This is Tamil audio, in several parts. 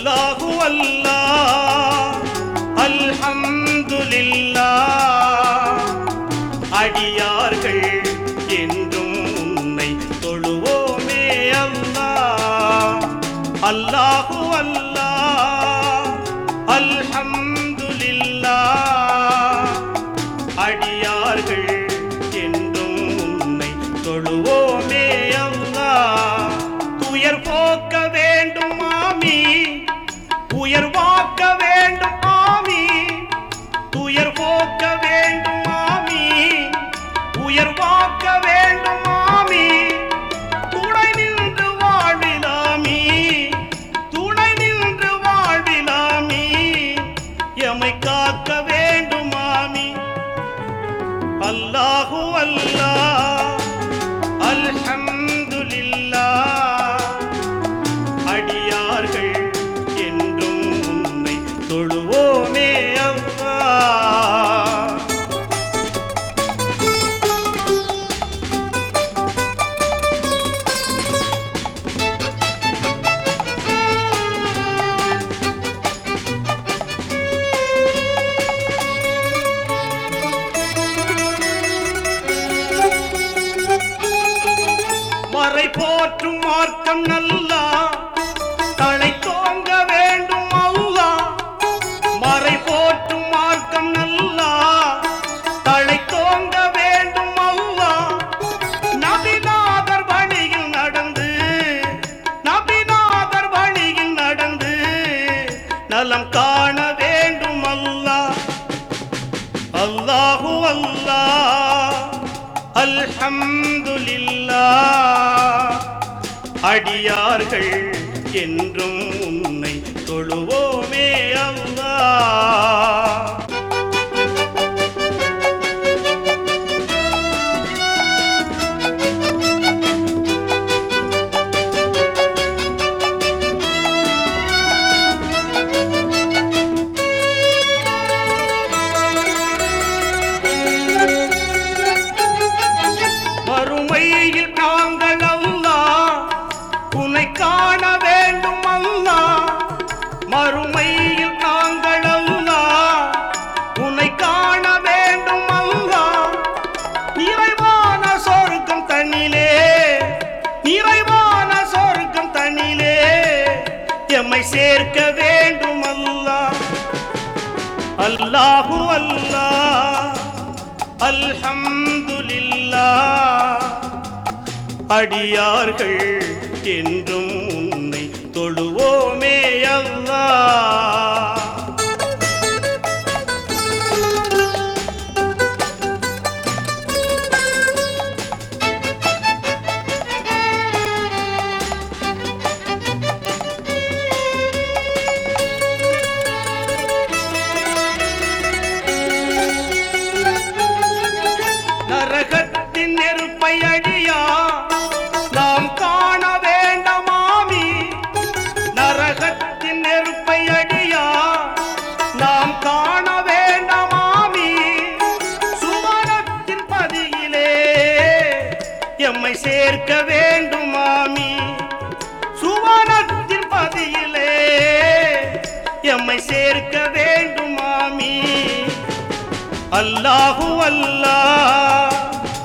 அல்லாஹு அல்லாஹ் அல்ஹம்துலில்லாஹ் அடியார்கள் என்றும் உன்னை தொழுவோமே அல்லாஹ் அல்லாஹு அல்லாஹ் அல்ஹம்துலில்லாஹ் அடியார்கள் என்றும் உன்னை தொழுவோமே அல்லாஹ் துயர் போக்க வேண்டும் மாமி உயர்வாக்க வேண்டும் மாமி துயர் போக்க வேண்டும் மாமி உயர்வாக்க வேண்டும் மாமி துணை நின்று வாழ்விலாமி துணை நின்று வாழ்விலாமி எமை காக்க வேண்டும் மாமி அல்லாஹு அல்லாஹ் அல்ஹம்துலில்லாஹ் அடியார்கள் என்றும் உன்னை தொழுவோமே அல்லாஹ் மறை போற்றும் மார்க்கம் நல்லா தலை தோங்க வேண்டும் அல்லா மறை போற்றும் மார்க்கம் நல்லா தலை தோங்க வேண்டும் அல்லா நபிநாதர் வழியில் நடந்து நபிநாதர் வழியில் நடந்து நலம் காண வேண்டும் அல்லா அல்லாஹு அல்லாஹ் அல்ஹம்துலில்லாஹ் அடியார்கள் என்றும் உன்னை தொழுவோமே அல்லாஹ் மறுமையில் நாங்கள் அல்லா உன்னை காண வேண்டும் அல்லா மறுமையில் நாங்கள் அல்லா உன்னை காண வேண்டும் அல்லா நிறைவான சொர்க்கம் தன்னிலே நிறைவான சொர்க்கம் தன்னிலே எம்மை சேர்க்க வேண்டும் அல்லா அல்லாஹு அல்லாஹ் அல்ஹம்துலில்லாஹ் அடியார்கள் என்றும் உன்னை தொழுவோமே அல்லாஹ் நரகத்தின் நெருப்பை அடியா நாம் காண வேண்டாமாமி நரகத்தின் நெருப்பை அடியா நாம் காண வேண்டாமாமி சுவனத்தின் பதியிலே எம்மை சேர்க்க வேண்டுமாமி சுவனத்தின் பதியிலே எம்மை சேர்க்க வேண்டுமாமி அல்லாஹு அல்லாஹ்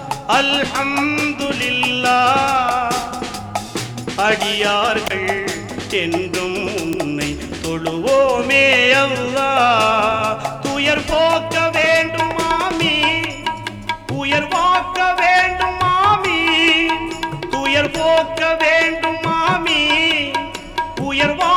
அல்ஹம்துலில்லாஹ் அடியார்கள் என்றும் உன்னை தொழுவோமே அல்லாஹ் துயர் போக்க வேண்டும் மாமி உயர்வாக்க வேண்டும் மாமி துயர் போக்க வேண்டும் மாமி உயர்வா